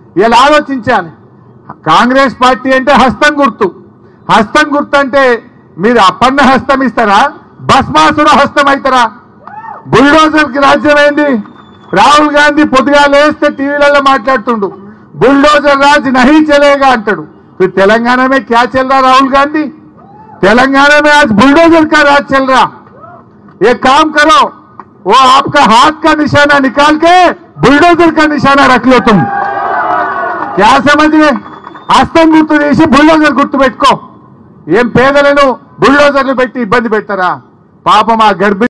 ఇలా ఆలోచించాలి కాంగ్రెస్ పార్టీ అంటే హస్తం గుర్తు హస్తం గుర్తు అంటే మీరు అప్పన్న హస్తం ఇస్తారా భస్మాసుర హస్తం అవుతారా బుల్డోజర్ కి రాజ్యం ఏంది రాహుల్ గాంధీ పొద్దుగా లేస్తే టీవీలలో మాట్లాడుతుండు బుల్డోజర్ రాజ్ నహీ చలేగా అంటాడు फिर तेलंगाना में क्या चल रहा राहुल गांधी तेलंगाना में आज बुलडोजर का राज चल रहा ये काम करो वो आपका हाथ का निशाना निकाल के बुलडोजर का निशाना रख लो तुम क्या समझ गए హస్తం గుర్తు చేసి బుల్డోజర్ గుర్తు పెట్టుకో ఏం పేదలను బుల్డోజర్లు పెట్టి ఇబ్బంది పెడతారా పాపం ఆ గర్భిణీ